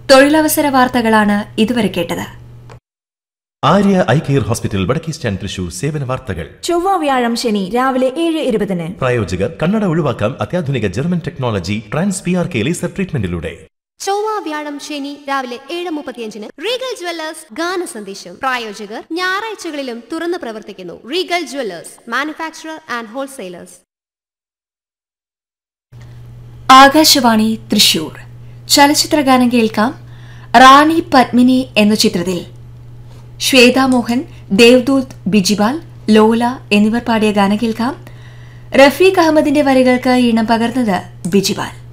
തൊഴിലവസര വാർത്തകളാണ് ഇതുവരെ കേട്ടത് ആര്യ ഐ കെയർ ഹോസ്പിറ്റൽ വടക്കേ സ്റ്റാൻഡ് തൃശൂർ സേവന വാർത്തകൾ ചൊവ്വ വ്യാഴം ശനി രാവിലെ ഏഴ് ഇരുപതിന് പ്രായോജകർ കണ്ണട ഒഴിവാക്കാം അത്യാധുനിക German technology trans P R K laser ട്രീറ്റ്മെന്റിലൂടെ ചൊവ്വ വ്യാഴം ശനി രാവിലെ ഏഴ് മുപ്പത്തിയഞ്ചിന് റീഗൽ ജ്വല്ലേഴ്സ് ഗാന സന്ദേശം പ്രായോജകർ ഞായറാഴ്ചകളിലും തുറന്നു പ്രവർത്തിക്കുന്നു regal jewellers manufacturer and wholesalers Akashvani Thrissur ചലച്ചിത്രഗാനം കേൾക്കാം റാണി പത്മിനി എന്ന ചിത്രത്തിൽ ശ്വേതാ മോഹൻ ദേവ്ദൂത് ബിജിബാൽ ലോല എന്നിവർ പാടിയ ഗാനം കേൾക്കാം റഫീഖ് അഹമ്മദിന്റെ വരികൾക്ക് ഈണം പകർന്നത് ബിജിബാൽ